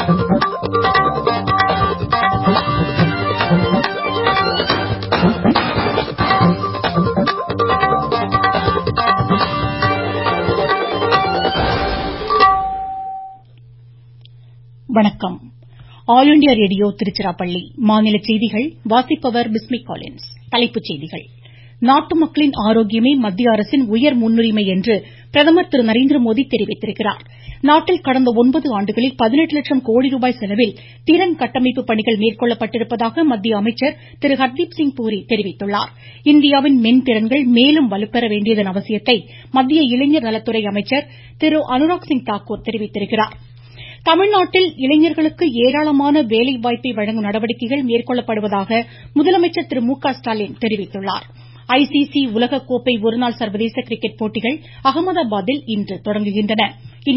வணக்கம் all India radio Tiruchirappalli மாநில செய்திகள் வாசிப்பவர் பிஸ்மி காலின்ஸ் தலைப்புச் செய்திகள் நாட்டு மக்களின் ஆரோக்கியமே மத்திய அரசின் உயர் முன்னுரிமை என்று பிரதமர் திரு நரேந்திரமோடி தெரிவித்திருக்கிறார் நாட்டில் கடந்த ஒன்பது ஆண்டுகளில் பதினெட்டு லட்சம் கோடி ரூபாய் செலவில் திறன் கட்டமைப்பு பணிகள் மேற்கொள்ளப்பட்டிருப்பதாக மத்திய அமைச்சர் திரு ஹர்தீப் சிங் பூரி தெரிவித்துள்ளார் இந்தியாவின் மென் திறன்கள் மேலும் வலுப்பெற வேண்டியதன் அவசியத்தை மத்திய இளைஞர் நலத்துறை அமைச்சர் திரு அனுராக் சிங் தாக்கூர் தெரிவித்திருக்கிறார் தமிழ்நாட்டில் இளைஞர்களுக்கு ஏராளமான வேலைவாய்ப்பை வழங்கும் நடவடிக்கைகள் மேற்கொள்ளப்படுவதாக முதலமைச்சர் திரு மு க ஸ்டாலின் தெரிவித்துள்ளார் ஐசிசி உலகக் கோப்பை ஒருநாள் சர்வதேச கிரிக்கெட் போட்டிகள் அகமதாபாத்தில் இன்று தொடங்குகின்றன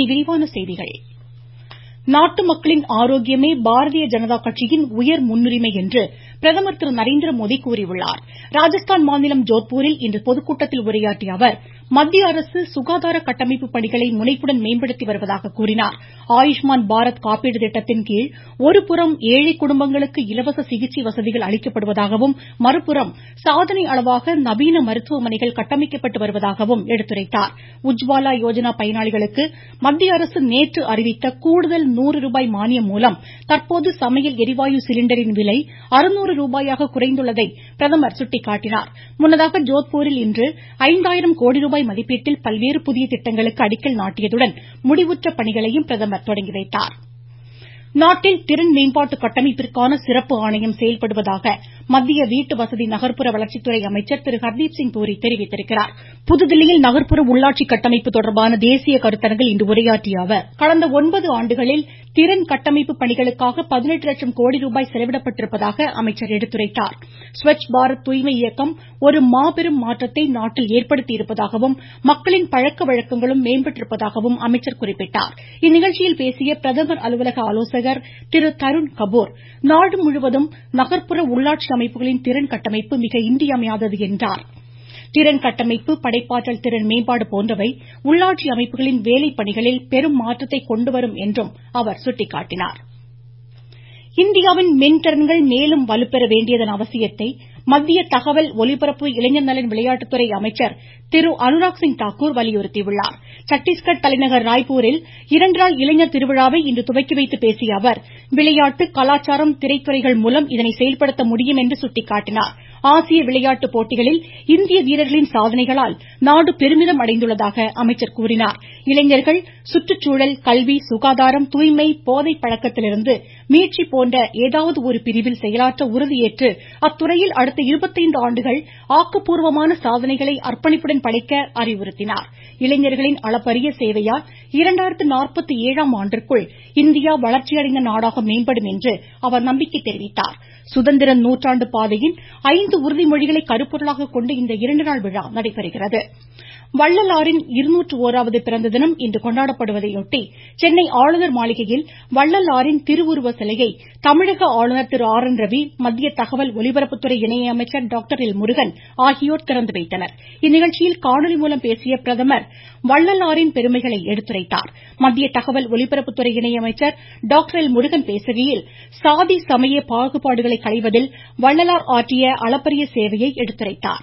நாட்டு மக்களின் ஆரோக்கியமே பாரதிய ஜனதா கட்சியின் உயர் முன்னுரிமை என்று பிரதமர் திரு நரேந்திரமோடி கூறியுள்ளார் ராஜஸ்தான் மாநிலம் ஜோத்பூரில் இன்று பொதுக்கூட்டத்தில் உரையாற்றிய அவர் மத்திய அரசு சுகாதார கட்டமைப்பு பணிகளை முனைப்புடன் மேம்படுத்தி வருவதாக கூறினார் ஆயுஷ்மான் பாரத் காப்பீடு திட்டத்தின் கீழ் ஒருபுறம் ஏழை குடும்பங்களுக்கு இலவச சிகிச்சை வசதிகள் அளிக்கப்படுவதாகவும் மறுபுறம் சாதனை அளவாக நவீன மருத்துவமனைகள் கட்டமைக்கப்பட்டு வருவதாகவும் எடுத்துரைத்தார் உஜ்வாலா யோஜனா பயனாளிகளுக்கு மத்திய அரசு நேற்று அறிவித்த கூடுதல் நூறு ரூபாய் மானியம் மூலம் தற்போது சமையல் எரிவாயு சிலிண்டரின் விலை அறுநூறு ரூபாயாக குறைந்துள்ளதை பிரதமர் சுட்டிக்காட்டினார் முன்னதாக ஜோத்பூரில் இன்று ஐந்தாயிரம் கோடி ரூபாய் மதிப்பீட்டில் பல்வேறு புதிய திட்டங்களுக்கு அடிக்கல் நாட்டியதுடன் முடிவுற்ற பணிகளையும் பிரதமர் தொடங்கி வைத்தார் நாட்டில் திறன் மேம்பாட்டு கட்டமைப்பிற்கான சிறப்பு ஆணையம் செயல்படுவதாக மத்திய வீட்டு வசதி நகர்ப்புற வளர்ச்சித்துறை அமைச்சர் திரு ஹர்தீப் சிங் பூரி தெரிவித்திருக்கிறார் புதுதில்லியில் நகர்ப்புற உள்ளாட்சி கட்டமைப்பு தொடர்பான தேசிய கருத்தரங்கில் இன்று உரையாற்றிய அவர் கடந்த ஒன்பது ஆண்டுகளில் திறன் கட்டமைப்பு பணிகளுக்காக பதினெட்டு லட்சம் கோடி ரூபாய் செலவிடப்பட்டிருப்பதாக அமைச்சர் எடுத்துரைத்தார் ஸ்வச் பாரத் தூய்மை இயக்கம் ஒரு மாபெரும் மாற்றத்தை நாட்டில் ஏற்படுத்தியிருப்பதாகவும் மக்களின் பழக்க வழக்கங்களும் மேம்பட்டிருப்பதாகவும் அமைச்சர் குறிப்பிட்டார் இந்நிகழ்ச்சியில் பேசிய பிரதமர் அலுவலக ஆலோசகர் திரு தருண் கபூர் நாடு முழுவதும் நகர்ப்புற உள்ளாட்சி அமைப்புகளின் திறன் கட்டமைப்பு மிக இன்றியமையாதது என்றார் திறன் கட்டமைப்பு படைப்பாற்றல் திறன் மேம்பாடு போன்றவை உள்ளாட்சி அமைப்புகளின் வேலைப் பணிகளில் பெரும் மாற்றத்தை கொண்டுவரும் என்றும் அவர் சுட்டிக்காட்டினார் இந்தியாவின் மென் திறன்கள் மேலும் வலுப்பெற வேண்டியதன் அவசியத்தை மத்திய தகவல் ஒலிபரப்பு இளைஞர் நலன் விளையாட்டுத்துறை அமைச்சர் திரு அனுராக் சிங் தாக்கூர் வலியுறுத்தியுள்ளார் சட்டீஸ்கட் தலைநகர் ராய்ப்பூரில் இரண்டு நாள் இளைஞர் திருவிழாவை இன்று துவக்கி வைத்து பேசிய அவர் விளையாட்டு கலாச்சாரம் திரைத்துறைகள் மூலம் இதனை செயல்படுத்த முடியும் என்று சுட்டிக்காட்டினார் ஆசிய விளையாட்டு போட்டிகளில் இந்திய வீரர்களின் சாதனைகளால் நாடு பெருமிதம் அடைந்துள்ளதாக அமைச்சர் கூறினார் இளைஞர்கள் சுற்றுச்சூழல் கல்வி சுகாதாரம் தூய்மை போதை பழக்கத்திலிருந்து மீட்சி போன்ற ஏதாவது ஒரு பிரிவில் செயலாற்ற உறுதியேற்று அத்துறையில் அடுத்த இருபத்தைந்து ஆண்டுகள் ஆக்கப்பூர்வமான சாதனைகளை அர்ப்பணிப்புடன் படைக்க அறிவுறுத்தினார் இளைஞர்களின் அளப்பரிய சேவையால் இரண்டாயிரத்து நாற்பத்து ஏழாம் ஆண்டிற்குள் இந்தியா வளர்ச்சியடைந்த நாடாக மேம்படும் என்று அவர் நம்பிக்கை தெரிவித்தார் சுதந்திர நூற்றாண்டு பாதையின் ஐந்து உறுதிமொழிகளை கருப்பொருளாக கொண்டு இந்த இரண்டு நாள் விழா நடைபெறுகிறது வள்ளலாரின் இருநூற்று ஓராவது பிறந்த தினம் இன்று கொண்டாடப்படுவதையொட்டி சென்னை ஆளுநர் மாளிகையில் வள்ளலாரின் திருவுருவ சிலையை தமிழக ஆளுநர் திரு ஆர் என் ரவி மத்திய தகவல் ஒலிபரப்புத்துறை இணை அமைச்சர் டாக்டர் எல் முருகன் ஆகியோர் திறந்து வைத்தனர் இந்நிகழ்ச்சியில் காணொலி மூலம் பேசிய பிரதமர் வள்ளலாரின் பெருமைகளை எடுத்துரைத்தார் மத்திய தகவல் ஒலிபரப்புத்துறை இணை அமைச்சர் டாக்டர் எல் முருகன் பேசுகையில் சாதி சமய பாகுபாடுகளை களைவதில் வள்ளலார் ஆற்றிய அளப்பரிய சேவையை எடுத்துரைத்தார்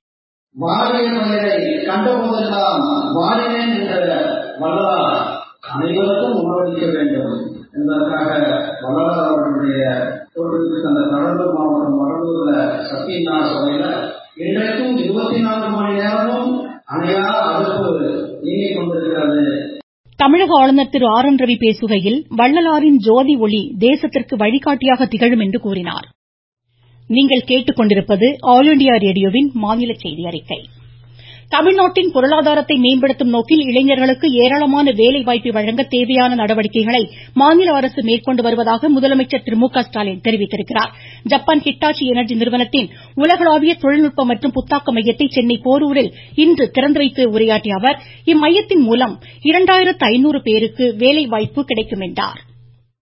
வாழிய மனிதரை கண்டபோதெல்லாம் வாழினேன் என்ற வள்ளலார் அனைவருக்கும் உணவளிக்க வேண்டும் என்பதற்காக வள்ளலார் அவர்களுடைய தோற்றுக்கு அந்த கடலூர் மாவட்டம் வடலூர்ல சத்தியநா சபையில இன்றைக்கும் இருபத்தி நான்கு மணி நேரமும் அணையா அடுப்பு இயங்கிக் கொண்டிருக்கிறது தமிழக ஆளுநர் திரு ஆர் என் ரவி பேசுகையில் வள்ளலாரின் ஜோதி ஒளி தேசத்திற்கு வழிகாட்டியாக திகழும் என்று கூறினார் நீங்கள் கேட்டுக்கொண்டிருப்பது ஆல் இண்டியா ரேடியோவின் மாநில செய்தி அறிக்கை தமிழ்நாட்டின் பொருளாதாரத்தை மேம்படுத்தும் நோக்கில் இளைஞர்களுக்கு ஏராளமான வேலை வாய்ப்பை வழங்க தேவையான நடவடிக்கைகளை மாநில அரசு மேற்கொண்டு வருவதாக முதலமைச்சர் திரு மு க ஸ்டாலின் தெரிவித்திருக்கிறார் ஜப்பான் ஹிட்டாச்சி எனர்ஜி நிறுவனத்தின் உலகளாவிய தொழில்நுட்ப மற்றும் புத்தாக்க மையத்தை சென்னை போரூரில் இன்று திறந்து வைத்து உரையாற்றிய அவர் இம்மையத்தின் மூலம் இரண்டாயிரத்து ஐநூறு பேருக்கு வேலை வாய்ப்பு கிடைக்கும் என்றார்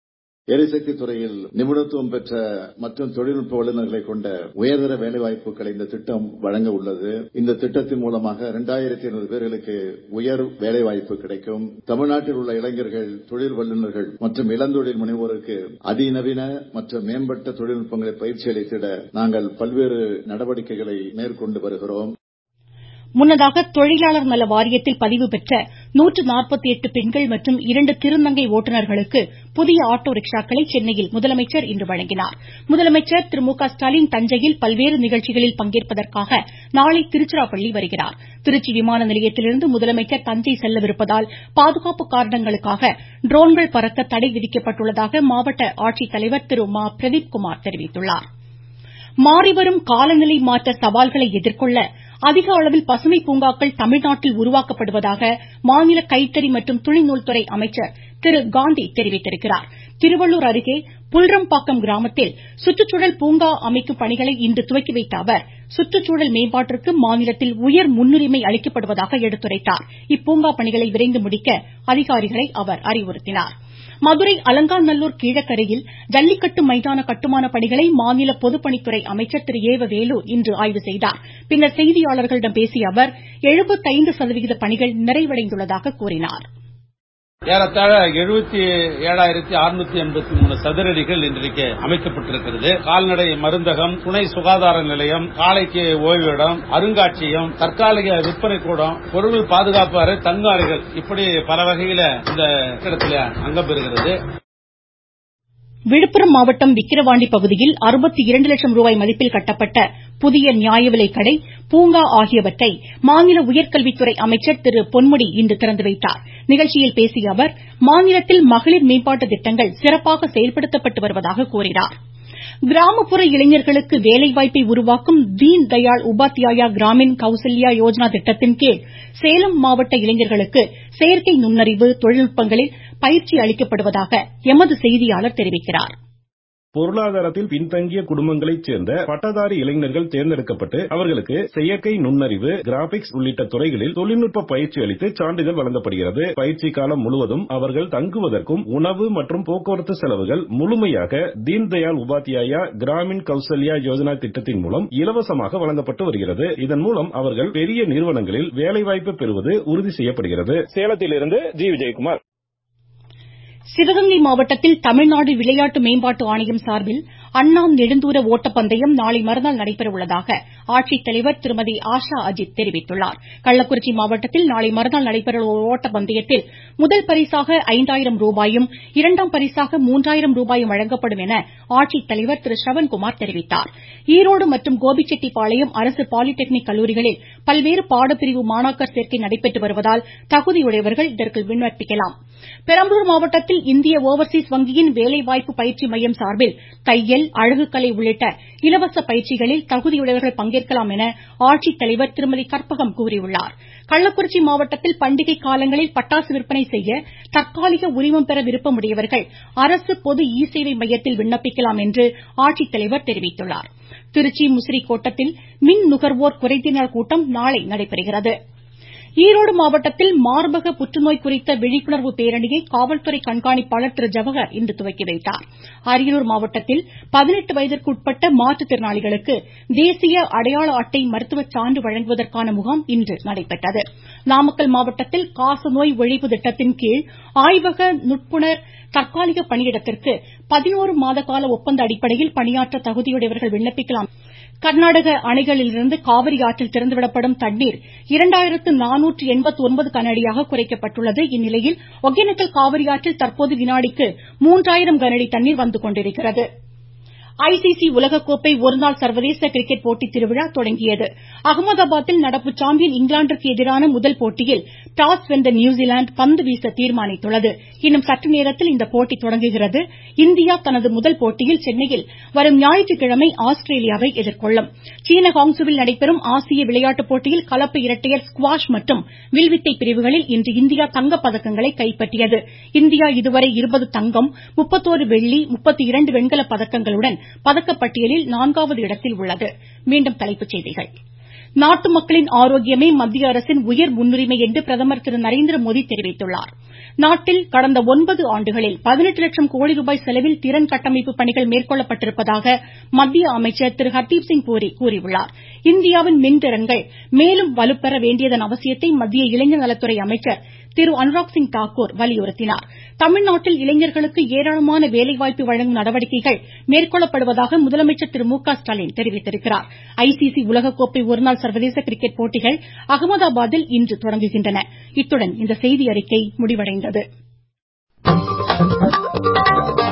எரிசக்தி துறையில் நிபுணத்துவம் பெற்ற மற்றும் தொழில்நுட்ப வல்லுநர்களை கொண்ட உயர்தர வேலைவாய்ப்புகளை இந்த திட்டம் வழங்க உள்ளது இந்த திட்டத்தின் மூலமாக இரண்டாயிரத்தி ஐநூறு பேர்களுக்கு உயர் வேலைவாய்ப்பு கிடைக்கும் தமிழ்நாட்டில் உள்ள இளைஞர்கள் தொழில் வல்லுநர்கள் மற்றும் இளந்தொழில் முனைவோருக்கு அதிநவீன மற்றும் மேம்பட்ட தொழில்நுட்பங்களை பயிற்சி அளித்திட நாங்கள் பல்வேறு நடவடிக்கைகளை மேற்கொண்டு வருகிறோம் முன்னதாக தொழிலாளர் நல வாரியத்தில் பதிவு பெற்ற நூற்று நாற்பத்தி எட்டு பெண்கள் மற்றும் இரண்டு திருநங்கை ஓட்டுநர்களுக்கு புதிய ஆட்டோ ரிக்ஷாக்களை சென்னையில் முதலமைச்சர் இன்று வழங்கினார் முதலமைச்சர் திரு மு க ஸ்டாலின் தஞ்சையில் பல்வேறு நிகழ்ச்சிகளில் பங்கேற்பதற்காக நாளை திருச்சிராப்பள்ளி வருகிறார் திருச்சி விமான நிலையத்திலிருந்து முதலமைச்சர் தஞ்சை செல்லவிருப்பதால் பாதுகாப்பு காரணங்களுக்காக ட்ரோன்கள் பறக்க தடை விதிக்கப்பட்டுள்ளதாக மாவட்ட ஆட்சித்தலைவர் திரு மா பிரதீப்குமார் தெரிவித்துள்ளார் மாறிவரும் காலநிலை மாற்ற சவால்களை எதிர்கொள்ள அதிக அளவில் பசுமை பூங்காக்கள் தமிழ்நாட்டில் உருவாக்கப்படுவதாக மாநில கைத்தறி மற்றும் துணிநூல்துறை அமைச்சர் திரு காந்தி தெரிவித்திருக்கிறார் திருவள்ளூர் அருகே புல்ரம்பாக்கம் கிராமத்தில் சுற்றுச்சூழல் பூங்கா அமைக்கும் பணிகளை இன்று துவக்கி வைத்த அவர் சுற்றுச்சூழல் மேம்பாட்டிற்கு மாநிலத்தில் உயர் முன்னுரிமை அளிக்கப்படுவதாக எடுத்துரைத்தார் இப்பூங்கா பணிகளை விரைந்து முடிக்க அதிகாரிகளை அவர் அறிவுறுத்தினார் மதுரை அலங்காநல்லூர் கீழக்கரையில் ஜல்லிக்கட்டு மைதான கட்டுமான பணிகளை மாநில பொதுப்பணித்துறை அமைச்சர் திரு ஏவ வேலு இன்று ஆய்வு செய்தார் பின்னர் செய்தியாளர்களிடம் பேசிய அவர் சதவிகித பணிகள் நிறைவடைந்துள்ளதாக கூறினார் ஏறத்தாழ எழுபத்தி ஏழாயிரத்தி அறுநூத்தி எண்பத்தி மூணு சதுரடிகள் இன்றைக்கு அமைக்கப்பட்டிருக்கிறது கால்நடை மருந்தகம் துணை சுகாதார நிலையம் காலைக்கு ஓய்விடம் அருங்காட்சியகம் தற்காலிக விற்பனை கூடம் பொருள் பாதுகாப்பு அறை தங்காளிகள் இப்படி பல வகையில இந்த கட்டிடத்தில் அங்கம் பெறுகிறது விழுப்புரம் மாவட்டம் விக்கிரவாண்டி பகுதியில் அறுபத்தி இரண்டு லட்சம் ரூபாய் மதிப்பில் கட்டப்பட்ட புதிய நியாய விலைக்கடை பூங்கா ஆகியவற்றை மாநில உயர்கல்வித்துறை அமைச்சர் திரு பொன்முடி இன்று திறந்து வைத்தார் நிகழ்ச்சியில் பேசிய அவர் மாநிலத்தில் மகளிர் மேம்பாட்டு திட்டங்கள் சிறப்பாக செயல்படுத்தப்பட்டு வருவதாக கூறினார் கிராமப்புற இளைஞர்களுக்கு வேலைவாய்ப்பை உருவாக்கும் தீன் தயாள் உபாத்யாயா கிராமின் கௌசல்யா யோஜனா திட்டத்தின் கீழ் சேலம் மாவட்ட இளைஞர்களுக்கு செயற்கை நுண்ணறிவு தொழில்நுட்பங்களில் பயிற்சி அளிக்கப்படுவதாக எமது செய்தியாளர் தெரிவிக்கிறார் பொருளாதாரத்தில் பின்தங்கிய குடும்பங்களைச் சேர்ந்த பட்டதாரி இளைஞர்கள் தேர்ந்தெடுக்கப்பட்டு அவர்களுக்கு செயற்கை நுண்ணறிவு கிராபிக்ஸ் உள்ளிட்ட துறைகளில் தொழில்நுட்ப பயிற்சி அளித்து சான்றிதழ் வழங்கப்படுகிறது பயிற்சி காலம் முழுவதும் அவர்கள் தங்குவதற்கும் உணவு மற்றும் போக்குவரத்து செலவுகள் முழுமையாக தீன் தயாள் உபாத்யாயா கிராமின் கௌசல்யா யோஜனா திட்டத்தின் மூலம் இலவசமாக வழங்கப்பட்டு வருகிறது இதன் மூலம் அவர்கள் பெரிய நிறுவனங்களில் வேலைவாய்ப்பு பெறுவது உறுதி செய்யப்படுகிறது சேலத்திலிருந்து ஜி விஜயகுமார் சிவகங்கை மாவட்டத்தில் தமிழ்நாடு விளையாட்டு மேம்பாட்டு ஆணையம் சார்பில் அண்ணாம் நெடுந்தூர ஓட்டப்பந்தயம் நாளை மறுநாள் நடைபெற உள்ளதாக ஆட்சித்தலைவர் திருமதி ஆஷா அஜித் தெரிவித்துள்ளார் கள்ளக்குறிச்சி மாவட்டத்தில் நாளை மறுநாள் நடைபெற உள்ள ஓட்டப்பந்தயத்தில் முதல் பரிசாக ஐந்தாயிரம் ரூபாயும் இரண்டாம் பரிசாக மூன்றாயிரம் ரூபாயும் வழங்கப்படும் என ஆட்சித்தலைவர் திரு ஸ்ரவன்குமார் தெரிவித்தார் ஈரோடு மற்றும் கோபிச்செட்டிப்பாளையம் அரசு பாலிடெக்னிக் கல்லூரிகளில் பல்வேறு பாடப்பிரிவு மாணாக்கர் சேர்க்கை நடைபெற்று வருவதால் தகுதியுடையவர்கள் இதற்கு விண்ணப்பிக்கலாம் பெரம்பலூர் மாவட்டத்தில் இந்திய ஓவர்சீஸ் வங்கியின் வேலைவாய்ப்பு பயிற்சி மையம் சார்பில் தையல் அழகுக்கலை உள்ளிட்ட இலவச பயிற்சிகளில் தகுதியுடையவர்கள் பங்கேற்கலாம் என ஆட்சித்தலைவர் திருமதி கற்பகம் கூறியுள்ளார் கள்ளக்குறிச்சி மாவட்டத்தில் பண்டிகை காலங்களில் பட்டாசு விற்பனை செய்ய தற்காலிக உரிமம் பெற விருப்பமுடையவர்கள் அரசு பொது இ சேவை மையத்தில் விண்ணப்பிக்கலாம் என்று ஆட்சித்தலைவர் தெரிவித்துள்ளார் திருச்சி முசிறி கோட்டத்தில் மின் நுகர்வோர் குறைதீர் கூட்டம் நாளை நடைபெறுகிறது ஈரோடு மாவட்டத்தில் மார்பக புற்றுநோய் குறித்த விழிப்புணர்வு பேரணியை காவல்துறை கண்காணிப்பாளர் திரு ஜவஹர் இன்று துவக்கி வைத்தார் அரியலூர் மாவட்டத்தில் பதினெட்டு வயதிற்கு உட்பட்ட மாற்றுத்திறனாளிகளுக்கு தேசிய அடையாள அட்டை மருத்துவ சான்று வழங்குவதற்கான முகாம் இன்று நடைபெற்றது நாமக்கல் மாவட்டத்தில் காசநோய் ஒழிப்பு திட்டத்தின் கீழ் ஆய்வக நுட்புணர் தற்காலிக பணியிடத்திற்கு பதினோரு மாத கால ஒப்பந்த அடிப்படையில் பணியாற்ற தகுதியுடையவர்கள் விண்ணப்பிக்கலாம் கர்நாடக அணைகளிலிருந்து காவிரி ஆற்றில் திறந்துவிடப்படும் தண்ணீர் இரண்டாயிரத்து நானூற்று எண்பத்து ஒன்பது கனஅடியாக குறைக்கப்பட்டுள்ளது இந்நிலையில் ஒகேனக்கல் காவிரி ஆற்றில் தற்போது வினாடிக்கு மூன்றாயிரம் கனஅடி தண்ணீர் வந்து கொண்டிருக்கிறது ஐசிசி உலகக்கோப்பை ஒருநாள் சர்வதேச கிரிக்கெட் போட்டி திருவிழா தொடங்கியது அகமதாபாத்தில் நடப்பு சாம்பியன் இங்கிலாந்திற்கு எதிரான முதல் போட்டியில் டாஸ் வென்ற நியூசிலாந்து பந்து வீச தீர்மானித்துள்ளது இன்னும் சற்று நேரத்தில் இந்த போட்டி தொடங்குகிறது இந்தியா தனது முதல் போட்டியில் சென்னையில் வரும் ஞாயிற்றுக்கிழமை ஆஸ்திரேலியாவை எதிர்கொள்ளும் சீன ஹாங்ஸுவில் நடைபெறும் ஆசிய விளையாட்டுப் போட்டியில் கலப்பு இரட்டையர் ஸ்குவாஷ் மற்றும் வில்வித்தை பிரிவுகளில் இன்று இந்தியா தங்கப்பதக்கங்களை கைப்பற்றியது இந்தியா இதுவரை இருபது தங்கம் முப்பத்தோரு வெள்ளி முப்பத்தி இரண்டு வெண்கலப் பதக்கங்களுடன் பதக்கப்பட்டியலில் நான்காவது இடத்தில் உள்ளது மீண்டும் தலைப்புச் செய்திகள் நாட்டு மக்களின் ஆரோக்கியமே மத்திய அரசின் உயர் முன்னுரிமை என்று பிரதமர் திரு நரேந்திரமோடி தெரிவித்துள்ளார் நாட்டில் கடந்த ஒன்பது ஆண்டுகளில் பதினெட்டு லட்சம் கோடி ரூபாய் செலவில் திறன் கட்டமைப்பு பணிகள் மேற்கொள்ளப்பட்டிருப்பதாக மத்திய அமைச்சர் திரு ஹர்தீப் சிங் பூரி கூறியுள்ளார் இந்தியாவின் மின்திறன்கள் மேலும் வலுப்பெற வேண்டியதன் அவசியத்தை மத்திய இளைஞர் நலத்துறை அமைச்சர் திரு அனுராக் சிங் தாக்கூர் வலியுறுத்தினார் தமிழ்நாட்டில் இளைஞர்களுக்கு ஏராளமான வேலைவாய்ப்பு வழங்கும் நடவடிக்கைகள் மேற்கொள்ளப்படுவதாக முதலமைச்சர் திரு மு க ஸ்டாலின் தெரிவித்திருக்கிறார் ஐசிசி உலகக்கோப்பை ஒருநாள் சர்வதேச கிரிக்கெட் போட்டிகள் அகமதாபாத்தில் இன்று தொடங்குகின்றன இத்துடன் இந்த செய்தியறிக்கை முடிவடைந்தது